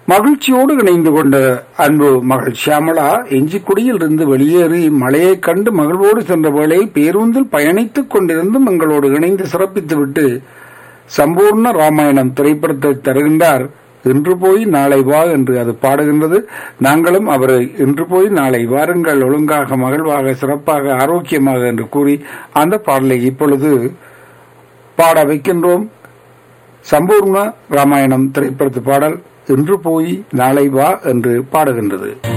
மகிழ்ச்சியோடு இணைந்து கொண்ட அன்பு மகள் ஷியாமளா எஞ்சிக்குடியில் இருந்து வெளியேறி மழையைக் கண்டு மகிழ்வோடு சென்ற வேளையில் பேருந்தில் பயணித்துக் கொண்டிருந்தும் எங்களோடு இணைந்து சிறப்பித்துவிட்டு சம்பூர்ண ராமாயணம் திரைப்படத்தை தருகின்றார் இன்று போய் நாளை வா என்று அது பாடுகின்றது நாங்களும் அவரை இன்று போய் நாளை வாருங்கள் ஒழுங்காக மகிழ்வாக சிறப்பாக ஆரோக்கியமாக என்று கூறி அந்த பாடலை இப்பொழுது பாட வைக்கின்றோம் சம்பூர்ண ராமாயணம் திரைப்படத்து பாடல் இன்று போய் நாளை வா என்று பாடுகின்றது